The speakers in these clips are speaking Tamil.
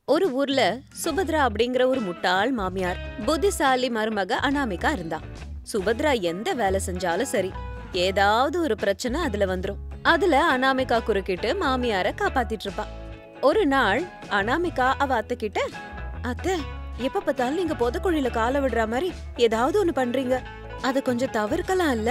ஒரு ஊர்ல சுபத்ரா அப்படிங்கிற ஒரு முட்டாள் மாமியார் புத்திசாலி மருமக அனாமிகா இருந்தா சுபத்ரா எந்த வேலை செஞ்சாலும் சரி ஏதாவது ஒரு பிரச்சனை அதுல வந்துரும் அதுல அனாமிகா குறுக்கிட்டு மாமியார காப்பாத்திட்டு இருப்பா ஒரு நாள் அனாமிகா அவ அத்தை கிட்ட அத்தை எப்ப பார்த்தாலும் நீங்க புதக்குழியில காலை விடுற மாதிரி ஏதாவது ஒண்ணு பண்றீங்க அத கொஞ்சம் தவிர்க்கலாம் இல்ல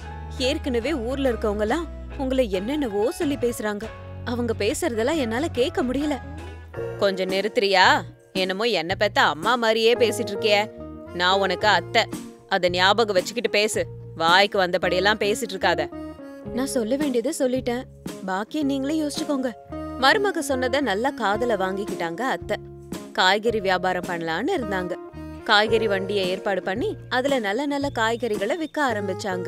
ஏற்கனவே ஊர்ல இருக்கவங்க எல்லாம் உங்களை என்னென்னவோ சொல்லி பேசுறாங்க அவங்க பேசுறதெல்லாம் என்னால கேட்க முடியல கொஞ்சம் நிறுத்துறியா என்னமோ என்ன பெத்த அம்மா மாதிரியே பேசிட்டு இருக்கிய நான் உனக்கு அத்தை அத ஞாபகம் வச்சுக்கிட்டு பேசு வாய்க்கு வந்தபடியெல்லாம் பேசிட்டு இருக்காத நான் சொல்ல வேண்டியதை சொல்லிட்டேன் பாக்கிய நீங்களே யோசிச்சுக்கோங்க மருமக சொன்னதை நல்லா காதுல வாங்கிக்கிட்டாங்க அத்தை காய்கறி வியாபாரம் பண்ணலான்னு இருந்தாங்க காய்கறி வண்டியை ஏற்பாடு பண்ணி அதுல நல்ல நல்ல காய்கறிகளை விற்க ஆரம்பிச்சாங்க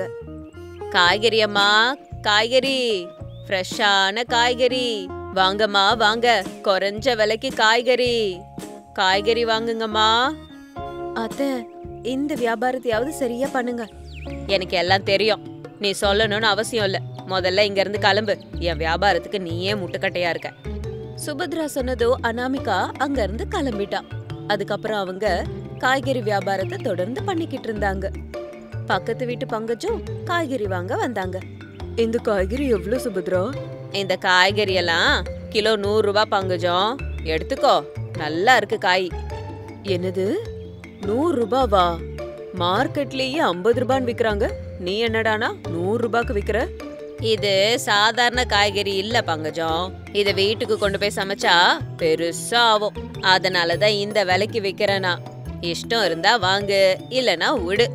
காய்கறி அம்மா காய்கறி ஃப்ரெஷ்ஷான காய்கறி வாங்கம்மா வாங்க குறைஞ்ச விலைக்கு காய்கறி காய்கறி வாங்குங்கம்மா அத்தை இந்த வியாபாரத்தையாவது சரியா பண்ணுங்க எனக்கு எல்லாம் தெரியும் நீ சொல்லணும்னு அவசியம் இல்ல முதல்ல இங்க இருந்து கிளம்பு என் வியாபாரத்துக்கு நீயே முட்டுக்கட்டையா இருக்க சுபத்ரா சொன்னதோ அனாமிகா அங்க இருந்து கிளம்பிட்டா அதுக்கப்புறம் அவங்க காய்கறி வியாபாரத்தை தொடர்ந்து பண்ணிக்கிட்டு இருந்தாங்க பக்கத்து வீட்டு பங்கஜும் காய்கறி வாங்க வந்தாங்க இந்த காய்கறி எவ்வளவு சுபத்ரா இந்த காய்கறி எல்லாம் கிலோ நூறு ரூபாய் பங்கஜம் எடுத்துக்கோ நல்லா இருக்கு காய் என்னது நூறு ரூபாவா மார்க்கெட்லயே ஐம்பது ரூபான்னு விக்கிறாங்க நீ என்னடானா நூறு ரூபாய்க்கு விக்கிற இது சாதாரண காய்கறி இல்ல பங்கஜம் இத வீட்டுக்கு கொண்டு போய் சமைச்சா பெருசா ஆகும் அதனாலதான் இந்த விலைக்கு விக்கிறேனா இஷ்டம் இருந்தா வாங்கு இல்லனா விடு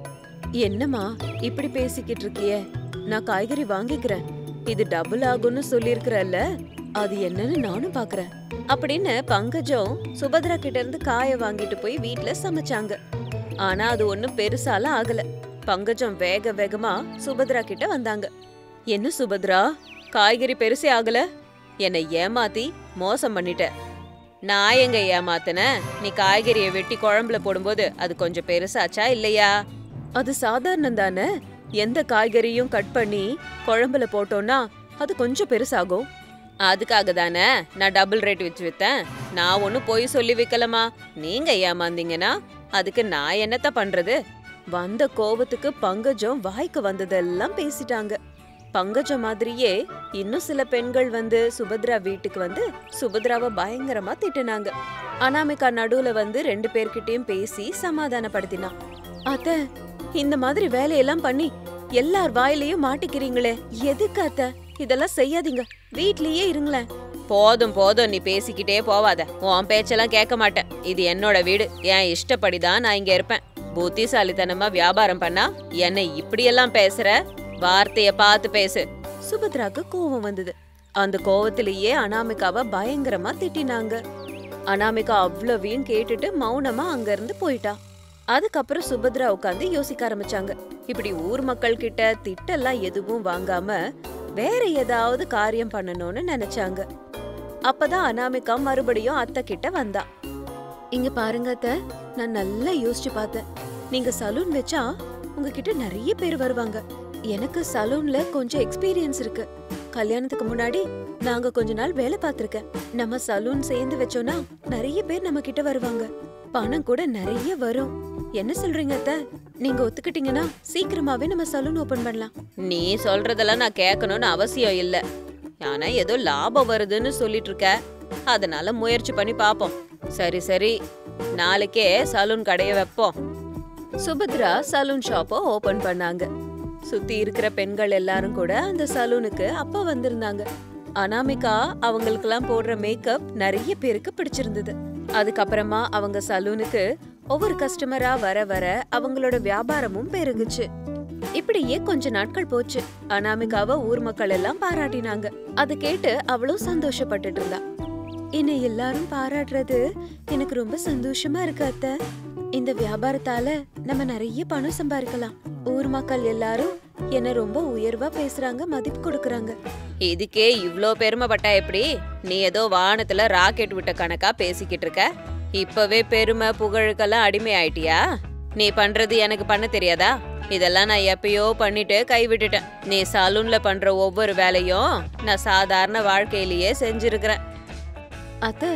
என்னம்மா இப்படி பேசிக்கிட்டு இருக்கியே நான் காய்கறி வாங்கிக்கிறேன் இது டபுள் ஆகும்னு சொல்லியிருக்கிறல்ல அது என்னன்னு நானும் பாக்குறேன் அப்படின்னு பங்கஜம் சுபத்ரா கிட்ட இருந்து காய வாங்கிட்டு போய் வீட்ல சமைச்சாங்க ஆனா அது ஒண்ணும் பெருசாலாம் ஆகல பங்கஜம் வேக வேகமா சுபத்ரா கிட்ட வந்தாங்க என்ன சுபத்ரா காய்கறி பெருசே ஆகல என்னை ஏமாத்தி மோசம் பண்ணிட்ட நான் எங்க ஏமாத்தினேன் நீ காய்கறியை வெட்டி குழம்புல போடும்போது அது கொஞ்சம் பெருசாச்சா இல்லையா அது சாதாரணம் தானே எந்த காய்கறியும் கட் பண்ணி குழம்புல போட்டோம்னா அது கொஞ்சம் பெருசாகும் அதுக்காக தானே நான் டபுள் ரேட் வச்சு வித்தேன் நான் ஒன்னும் போய் சொல்லி விக்கலமா நீங்க ஏமாந்தீங்கன்னா அதுக்கு நான் என்னத்த பண்றது வந்த கோவத்துக்கு பங்கஜம் வாய்க்கு வந்ததெல்லாம் பேசிட்டாங்க பங்கஜம் மாதிரியே இன்னும் சில பெண்கள் வந்து சுபத்ரா வீட்டுக்கு வந்து சுபத்ராவை பயங்கரமா திட்டுனாங்க அனாமிகா நடுவுல வந்து ரெண்டு பேர்கிட்டயும் பேசி சமாதானப்படுத்தினான் அத்த இந்த மாதிரி வேலையெல்லாம் பண்ணி எல்லார் வாயிலையும் மாட்டிக்கிறீங்களே எதுக்கு அத்த இதெல்லாம் செய்யாதீங்க வீட்லயே இருங்களேன் போதும் போதும் நீ பேசிக்கிட்டே போவாத உன் பேச்செல்லாம் கேட்க மாட்டேன் இது என்னோட வீடு என் இஷ்டப்படிதான் நான் இங்க இருப்பேன் புத்திசாலித்தனமா வியாபாரம் பண்ணா என்னை இப்படியெல்லாம் பேசுற வார்த்தைய பார்த்து பேசு சுபத்ராக்கு கோவம் வந்தது அந்த கோவத்திலேயே அனாமிகாவை பயங்கரமா திட்டினாங்க அனாமிகா அவ்வளவையும் கேட்டுட்டு மௌனமா அங்க இருந்து போயிட்டா அதுக்கப்புறம் சுபத்ரா உட்காந்து யோசிக்க ஆரம்பிச்சாங்க இப்படி ஊர் மக்கள் கிட்ட திட்டெல்லாம் எதுவும் வாங்காம வேற ஏதாவது காரியம் பண்ணணும்னு நினைச்சாங்க அப்பதான் அனாமிகா மறுபடியும் அத்தை கிட்ட வந்தா இங்க பாருங்க அத்தை நான் நல்லா யோசிச்சு பார்த்தேன் நீங்க சலூன் வச்சா உங்ககிட்ட நிறைய பேர் வருவாங்க எனக்கு சலூன்ல கொஞ்சம் எக்ஸ்பீரியன்ஸ் இருக்கு கல்யாணத்துக்கு முன்னாடி நாங்க கொஞ்ச நாள் வேலை பார்த்திருக்கேன் நம்ம சலூன் சேர்ந்து வச்சோம்னா நிறைய பேர் நம்ம கிட்ட வருவாங்க பணம் கூட நிறைய வரும் என்ன சொல்றீங்க அத்த நீங்க ஒத்துக்கிட்டீங்கன்னா சீக்கிரமாவே நம்ம சலூன் ஓபன் பண்ணலாம் நீ சொல்றதெல்லாம் நான் கேட்கணும்னு அவசியம் இல்ல ஆனா ஏதோ லாபம் வருதுன்னு சொல்லிட்டு இருக்க அதனால முயற்சி பண்ணி பாப்போம் சரி சரி நாளைக்கே சலூன் கடைய வைப்போம் சுபத்ரா சலூன் ஷாப்பை ஓபன் பண்ணாங்க சுத்தி இருக்கிற பெண்கள் எல்லாரும் கூட அந்த சலூனுக்கு அப்ப வந்திருந்தாங்க அனாமிகா அவங்களுக்கெல்லாம் போடுற மேக்கப் நிறைய பேருக்கு பிடிச்சிருந்தது அதுக்கப்புறமா அவங்க சலூனுக்கு ஒவ்வொரு கஸ்டமரா வர வர அவங்களோட வியாபாரமும் பெருகுச்சு இப்படியே கொஞ்ச நாட்கள் போச்சு அனாமிகாவை ஊர் மக்கள் எல்லாம் பாராட்டினாங்க அதை கேட்டு அவளும் சந்தோஷப்பட்டுட்டு இருந்தா என்னை எல்லாரும் பாராட்டுறது எனக்கு ரொம்ப சந்தோஷமா இருக்கு அத்தை இந்த வியாபாரத்தால நம்ம நிறைய பணம் சம்பாதிக்கலாம் ஊர் மக்கள் எல்லாரும் என்ன ரொம்ப உயர்வா பேசுறாங்க மதிப்பு கொடுக்கறாங்க இதுக்கே இவ்ளோ பெருமைப்பட்டா எப்படி நீ ஏதோ வானத்துல ராக்கெட் விட்ட கணக்கா பேசிக்கிட்டு இருக்க இப்பவே பெருமை புகழுக்கெல்லாம் அடிமை ஆயிட்டியா நீ பண்றது எனக்கு பண்ண தெரியாதா இதெல்லாம் நான் எப்பயோ பண்ணிட்டு கைவிட்டுட்டேன் நீ சலூன்ல பண்ற ஒவ்வொரு வேலையும் நான் சாதாரண வாழ்க்கையிலேயே செஞ்சிருக்கிறேன் அத்த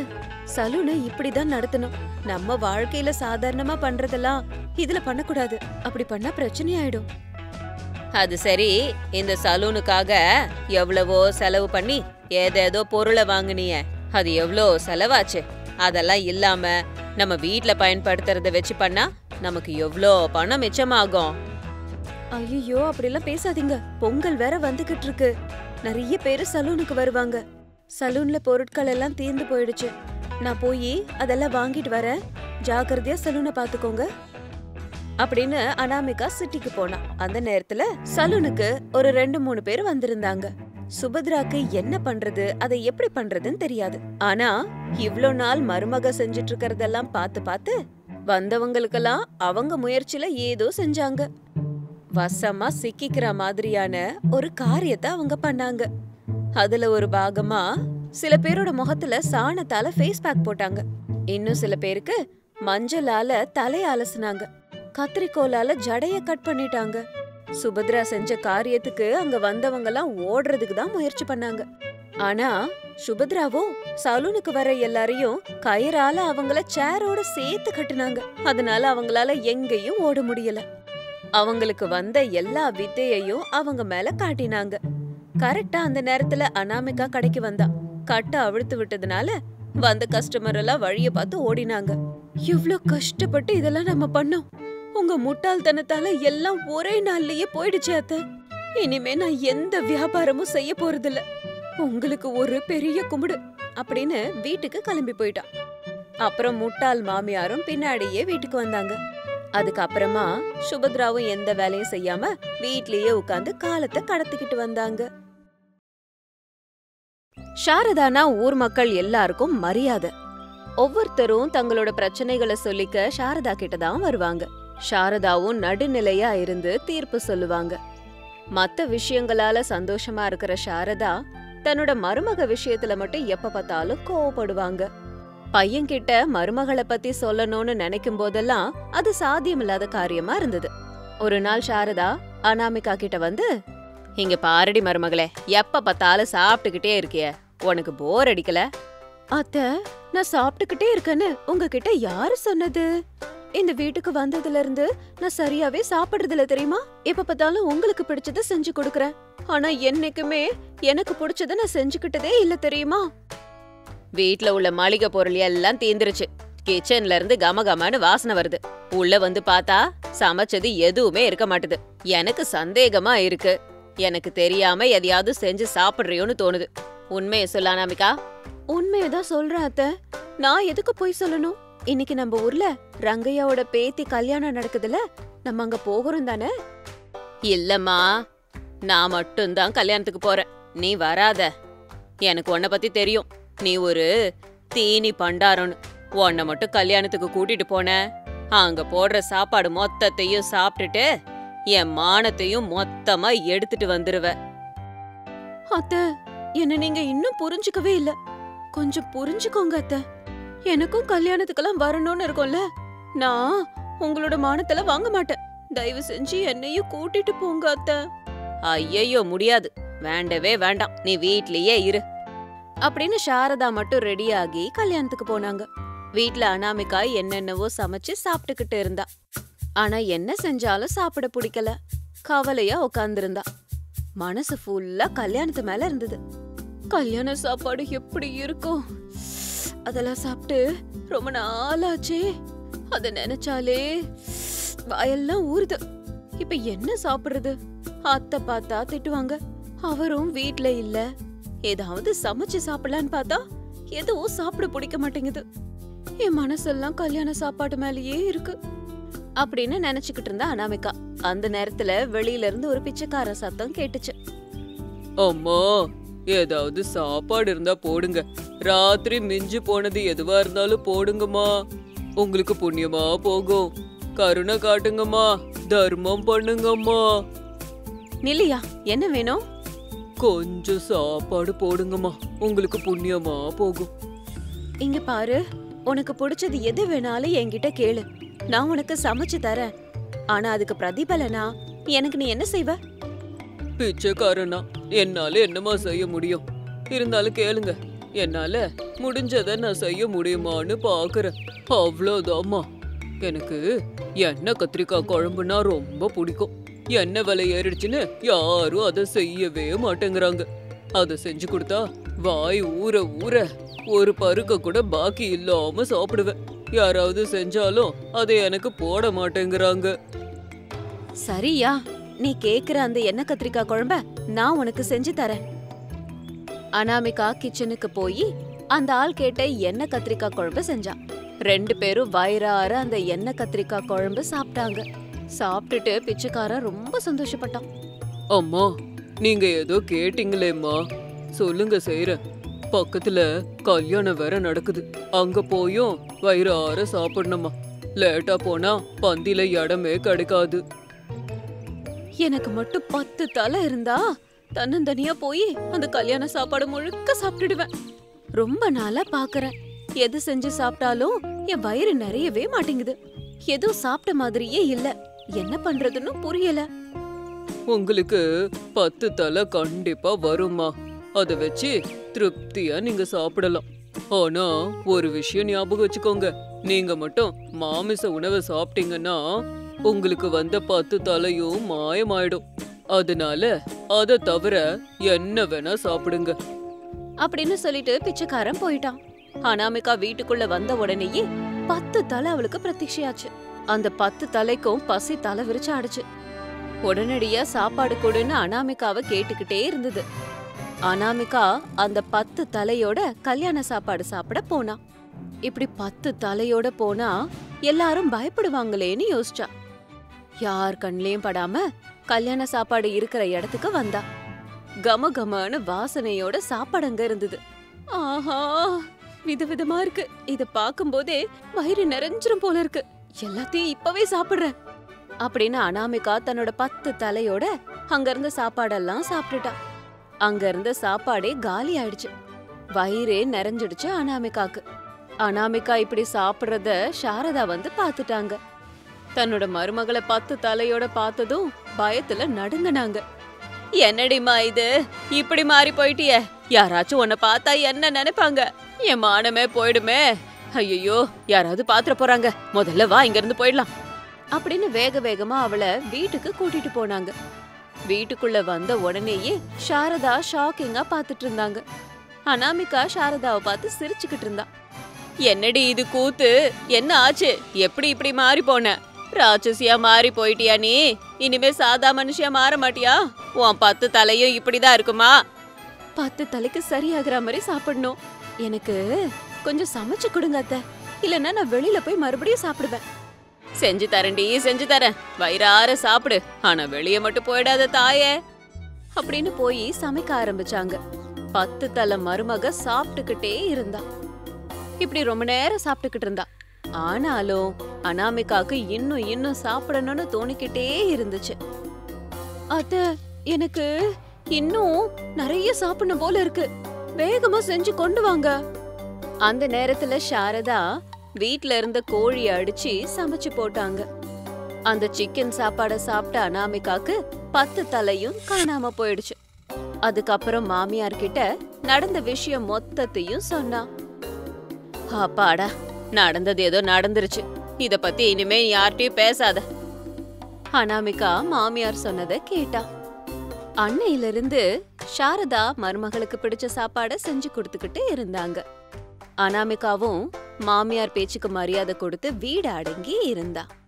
சலூனை இப்படிதான் நடத்தணும் நம்ம வாழ்க்கையில சாதாரணமா பண்றதெல்லாம் இதுல பண்ணக்கூடாது அப்படி பண்ணா பிரச்சனை ஆயிடும் அது சரி இந்த சலூனுக்காக எவ்வளவோ செலவு பண்ணி ஏதேதோ பொருளை வாங்குனிய அது எவ்வளோ செலவாச்சு அதெல்லாம் இல்லாம நம்ம வீட்ல பயன்படுத்துறத வச்சு பண்ணா நமக்கு எவ்வளோ பணம் மிச்சமாகும் ஐயோ அப்படிலாம் பேசாதீங்க பொங்கல் வேற வந்துகிட்டு இருக்கு நிறைய பேரு சலூனுக்கு வருவாங்க சலூன்ல பொருட்கள் எல்லாம் தீர்ந்து போயிடுச்சு நான் போய் அதெல்லாம் வாங்கிட்டு வரேன் ஜாக்கிரதையா சலூனை பாத்துக்கோங்க அப்படின்னு அனாமிகா சிட்டிக்கு போனா அந்த நேரத்துல சலூனுக்கு ஒரு ரெண்டு மூணு பேர் வந்திருந்தாங்க சுபத்ராக்கு என்ன பண்றது அதை எப்படி பண்றதுன்னு தெரியாது ஆனா இவ்ளோ நாள் மருமக செஞ்சுட்டு இருக்கறதெல்லாம் பார்த்து பார்த்து வந்தவங்களுக்கெல்லாம் அவங்க முயற்சியில ஏதோ செஞ்சாங்க வசமா சிக்கிக்கிற மாதிரியான ஒரு காரியத்தை அவங்க பண்ணாங்க அதுல ஒரு பாகமா சில பேரோட முகத்துல சாணத்தால ஃபேஸ் பேக் போட்டாங்க இன்னும் சில பேருக்கு மஞ்சளால தலைய அலசுனாங்க கத்திரிக்கோலால ஜடைய கட் பண்ணிட்டாங்க சுபத்ரா செஞ்ச காரியத்துக்கு அங்க வந்தவங்கலாம் ஓடுறதுக்கு தான் முயற்சி பண்ணாங்க ஆனா சுபத்ராவோ சலூனுக்கு வர எல்லாரையும் கயிறால அவங்கள சேரோட சேர்த்து கட்டுனாங்க அதனால அவங்களால எங்கேயும் ஓட முடியல அவங்களுக்கு வந்த எல்லா வித்தையையும் அவங்க மேல காட்டினாங்க கரெக்டா அந்த நேரத்துல அனாமிகா கடைக்கு வந்தா கட்ட அவிழ்த்து விட்டதுனால வந்த கஸ்டமர் எல்லாம் வழிய பார்த்து ஓடினாங்க இவ்ளோ கஷ்டப்பட்டு இதெல்லாம் நம்ம பண்ணோம் உங்க முட்டாள்தனத்தால எல்லாம் ஒரே நாள்லயே போயிடுச்சு அத்த இனிமே நான் எந்த வியாபாரமும் செய்ய போறதில்ல உங்களுக்கு ஒரு பெரிய கும்பிடு அப்படின்னு வீட்டுக்கு கிளம்பி போயிட்டான் அப்புறம் முட்டாள் மாமியாரும் பின்னாடியே வீட்டுக்கு வந்தாங்க அதுக்கப்புறமா சுபத்ராவும் எந்த வேலையும் செய்யாம வீட்லயே உட்கார்ந்து காலத்தை கடத்திக்கிட்டு வந்தாங்க சாரதானா ஊர் மக்கள் எல்லாருக்கும் மரியாதை ஒவ்வொருத்தரும் தங்களோட பிரச்சனைகளை சொல்லிக்க சாரதா கிட்ட தான் வருவாங்க சாரதாவும் நடுநிலையா இருந்து தீர்ப்பு சொல்லுவாங்க மத்த விஷயங்களால சந்தோஷமா இருக்கிற சாரதா தன்னோட மருமக விஷயத்துல மட்டும் எப்ப பார்த்தாலும் கோவப்படுவாங்க பையன்கிட்ட மருமகளை பத்தி சொல்லணும்னு நினைக்கும் போதெல்லாம் அது சாத்தியமில்லாத காரியமா இருந்தது ஒரு நாள் சாரதா அனாமிகா கிட்ட வந்து இங்க பாரடி மருமகளே எப்ப பார்த்தாலும் சாப்பிட்டுக்கிட்டே இருக்கிய உனக்கு போர் அடிக்கல அத்த நான் சாப்பிட்டுக்கிட்டே இருக்கேன்னு உங்ககிட்ட யாரு சொன்னது இந்த வீட்டுக்கு வந்ததுல இருந்து நான் சரியாவே சாப்பிடுறதில்ல தெரியுமா எப்ப பார்த்தாலும் உங்களுக்கு பிடிச்சத செஞ்சு கொடுக்கறேன் ஆனா என்னைக்குமே எனக்கு பிடிச்சத நான் செஞ்சுக்கிட்டதே இல்ல தெரியுமா வீட்ல உள்ள மளிகை பொருள் எல்லாம் தீந்துருச்சு கிச்சன்ல இருந்து கமகமன்னு வாசனை வருது உள்ள வந்து பார்த்தா சமைச்சது எதுவுமே இருக்க மாட்டுது எனக்கு சந்தேகமா இருக்கு எனக்கு தெரியாம எதையாவது செஞ்சு சாப்பிடுறியோன்னு தோணுது உண்மையை சொல்ல அனாமிகா உண்மையதான் சொல்றேன் அத்த நான் எதுக்கு போய் சொல்லணும் இன்னைக்கு நம்ம ஊர்ல ரங்கையாவோட பேத்தி கல்யாணம் நடக்குதுல நம்ம அங்க போகிறோம் தானே இல்லம்மா நான் மட்டும்தான் கல்யாணத்துக்கு போறேன் நீ வராத எனக்கு உன்னை பத்தி தெரியும் நீ ஒரு தீனி பண்டாரம்னு உன்னை மட்டும் கல்யாணத்துக்கு கூட்டிட்டு போன அங்க போடுற சாப்பாடு மொத்தத்தையும் சாப்பிட்டுட்டு என் மானத்தையும் மொத்தமா எடுத்துட்டு வந்துருவ அத்த என்ன நீங்க இன்னும் புரிஞ்சுக்கவே இல்ல கொஞ்சம் புரிஞ்சுக்கோங்க அத்த எனக்கும் கல்யாணத்துக்கெல்லாம் வரணும்னு இருக்கும்ல நான் உங்களோட மானத்துல வாங்க மாட்டேன் தயவு செஞ்சு என்னையும் கூட்டிட்டு போங்க அத்த ஐயையோ முடியாது வேண்டவே வேண்டாம் நீ வீட்லயே இரு அப்படின்னு சாரதா மட்டும் ரெடியாகி கல்யாணத்துக்கு போனாங்க வீட்ல அனாமிகா என்னென்னவோ சமைச்சு சாப்பிட்டுக்கிட்டு இருந்தா ஆனா என்ன செஞ்சாலும் சாப்பிட பிடிக்கல கவலையா உட்கார்ந்திருந்தா மனசு ஃபுல்லா கல்யாணத்து மேல இருந்தது கல்யாண சாப்பாடு எப்படி இருக்கும் அதெல்லாம் சாப்பிட்டு ரொம்ப நாளாச்சே அத நினைச்சாலே வாயெல்லாம் ஊறுது இப்ப என்ன சாப்பிடுறது அத்தை பார்த்தா திட்டுவாங்க அவரும் வீட்ல இல்ல ஏதாவது சமைச்சு சாப்பிடலான்னு பார்த்தா எதுவும் சாப்பிட பிடிக்க மாட்டேங்குது என் மனசெல்லாம் கல்யாண சாப்பாடு மேலேயே இருக்கு அப்படின்னு நினைச்சுக்கிட்டு இருந்தா அனாமிகா அந்த நேரத்துல வெளியில இருந்து ஒரு பிச்சைக்கார சத்தம் கேட்டுச்சு அம்மா ஏதாவது சாப்பாடு இருந்தா போடுங்க ராத்திரி மிஞ்சு போனது எதுவா இருந்தாலும் போடுங்கம்மா உங்களுக்கு புண்ணியமா போகும் கருணை காட்டுங்கம்மா தர்மம் பண்ணுங்கம்மா நில்லியா என்ன வேணும் கொஞ்சம் சாப்பாடு போடுங்கம்மா உங்களுக்கு புண்ணியமா போகும் இங்க பாரு உனக்கு பிடிச்சது எது வேணாலும் என்கிட்ட கேளு நான் உனக்கு சமைச்சு தரேன் ஆனா அதுக்கு பிரதிபலனா எனக்கு நீ என்ன செய்வ பிச்சைக்காரனா என்னால என்னம்மா செய்ய முடியும் இருந்தாலும் கேளுங்க என்னால முடிஞ்சதை நான் செய்ய முடியுமான்னு பாக்குறேன் அவ்வளோதாம்மா எனக்கு எண்ணெய் கத்திரிக்காய் குழம்புனா ரொம்ப பிடிக்கும் எண்ணெய் விலை ஏறிடுச்சுன்னு யாரும் அதை செய்யவே மாட்டேங்கிறாங்க அதை செஞ்சு கொடுத்தா வாய் ஊற ஊற ஒரு பருக்க கூட பாக்கி இல்லாம சாப்பிடுவேன் யாராவது செஞ்சாலும் அதை எனக்கு போட மாட்டேங்கிறாங்க சரியா நீ கேக்குற அந்த எண்ணெய் கத்திரிக்காய் குழம்ப நான் உனக்கு செஞ்சு தரேன் அனாமிகா கிச்சனுக்கு போய் அந்த ஆள் கேட்ட எண்ணெய் கத்திரிக்காய் குழம்பு செஞ்சான் ரெண்டு பேரும் வயிறார அந்த எண்ணெய் கத்திரிக்காய் குழம்பு சாப்பிட்டாங்க சாப்பிட்டுட்டு பிச்சைக்காரன் ரொம்ப சந்தோஷப்பட்டான் அம்மா நீங்க ஏதோ கேட்டீங்களேம்மா சொல்லுங்க செய்யறேன் பக்கத்துல கல்யாணம் வேற நடக்குது அங்க போயும் வயிறார சாப்பிடணுமா லேட்டா போனா பந்தில இடமே கிடைக்காது எனக்கு மட்டும் பத்து தலை இருந்தா தன்னந்தனியா போய் அந்த கல்யாண சாப்பாடு முழுக்க சாப்பிட்டுடுவேன் ரொம்ப நாளா பாக்குறேன் எது செஞ்சு சாப்பிட்டாலும் என் வயிறு நிறையவே மாட்டேங்குது எதுவும் சாப்பிட்ட மாதிரியே இல்ல என்ன பண்றதுன்னு புரியல உங்களுக்கு பத்து தலை கண்டிப்பா வருமா அத வச்சு திருப்தியா நீங்க சாப்பிடலாம் ஆனா ஒரு விஷயம் ஞாபகம் வச்சுக்கோங்க நீங்க மட்டும் மாமிச உணவை சாப்பிட்டீங்கன்னா உங்களுக்கு வந்த பத்து தலையும் மாயமாயிடும் அதனால அதை தவிர என்ன வேணா சாப்பிடுங்க அப்படின்னு சொல்லிட்டு பிச்சைக்காரன் போயிட்டான் அனாமிகா வீட்டுக்குள்ள வந்த உடனேயே பத்து தலை அவளுக்கு பிரத்யட்சையாச்சு அந்த பத்து தலைக்கும் பசி தலை விரிச்சு ஆடுச்சு உடனடியா சாப்பாடு கொடுன்னு அனாமிகாவை கேட்டுக்கிட்டே இருந்தது அனாமிகா அந்த பத்து தலையோட கல்யாண சாப்பாடு சாப்பிட போனா இப்படி பத்து தலையோட போனா எல்லாரும் பயப்படுவாங்களேன்னு யோசிச்சா யார் கண்லயும் படாம கல்யாண சாப்பாடு இருக்கிற இடத்துக்கு வந்தா கம கமன்னு வாசனையோட சாப்பாடு அங்க இருந்தது ஆஹா விதவிதமா இருக்கு இத பாக்கும்போதே வயிறு நிறைஞ்சிரும் போல இருக்கு எல்லாத்தையும் இப்பவே சாப்பிடுறேன் அப்படின்னு அனாமிகா தன்னோட பத்து தலையோட அங்க இருந்த சாப்பாடெல்லாம் சாப்பிட்டுட்டா அங்க இருந்த சாப்பாடே காலி ஆயிடுச்சு வயிறே நிறைஞ்சிடுச்சு அனாமிகாக்கு அனாமிகா இப்படி சாப்பிடுறத சாரதா வந்து பாத்துட்டாங்க தன்னோட மருமகளை பத்து தலையோட பார்த்ததும் பயத்துல நடுங்குனாங்க என்னடிமா இது இப்படி மாறி போயிட்டிய யாராச்சும் உன்னை பார்த்தா என்ன நினைப்பாங்க என் மானமே போயிடுமே ஐயோ யாராவது பாத்திர போறாங்க முதல்ல வா இங்க இருந்து போயிடலாம் அப்படின்னு வேக வேகமா அவளை வீட்டுக்கு கூட்டிட்டு போனாங்க வீட்டுக்குள்ள வந்த உடனேயே சாரதா ஷாக்கிங்கா பாத்துட்டு இருந்தாங்க அனாமிகா சாரதாவை பார்த்து சிரிச்சுக்கிட்டு இருந்தா என்னடி இது கூத்து என்ன ஆச்சு எப்படி இப்படி மாறி போன ராட்சசியா மாறி போயிட்டியா நீ இனிமே சாதா மனுஷியா மாற மாட்டியா உன் பத்து தலையும் இப்படிதான் இருக்குமா பத்து தலைக்கு சரியாகிற மாதிரி சாப்பிடணும் எனக்கு கொஞ்சம் சமைச்சு கொடுங்க அத்தை இல்லைன்னா நான் வெளியில போய் மறுபடியும் சாப்பிடுவேன் செஞ்சு தரேன்டி செஞ்சு தரேன் வயிறார சாப்பிடு ஆனா வெளியே மட்டும் போயிடாத தாயே அப்படின்னு போய் சமைக்க ஆரம்பிச்சாங்க பத்து தலை மருமக சாப்பிட்டுக்கிட்டே இருந்தா இப்படி ரொம்ப நேரம் சாப்பிட்டுக்கிட்டு இருந்தா ஆனாலும் அனாமிகாக்கு இன்னும் இன்னும் சாப்பிடணும்னு தோணிக்கிட்டே இருந்துச்சு அத்த எனக்கு இன்னும் நிறைய சாப்பிடணும் போல இருக்கு வேகமா செஞ்சு கொண்டு வாங்க அந்த நேரத்துல சாரதா வீட்ல இருந்த கோழிய அடிச்சு சமைச்சு போட்டாங்க அந்த சிக்கன் சாப்பாட சாப்பிட்ட அனாமிகாக்கு பத்து தலையும் காணாம போயிடுச்சு அதுக்கப்புறம் மாமியார் கிட்ட நடந்த விஷயம் மொத்தத்தையும் சொன்னா அப்பாடா நடந்தது ஏதோ நடந்துருச்சு இத பத்தி இனிமே யார்கிட்டயும் பேசாத அனாமிகா மாமியார் சொன்னதை கேட்டா அன்னையிலிருந்து சாரதா மருமகளுக்கு பிடிச்ச சாப்பாட செஞ்சு கொடுத்துக்கிட்டு இருந்தாங்க அனாமிகாவும் மாமியார் பேச்சுக்கு மரியாதை கொடுத்து வீடு அடங்கி இருந்தா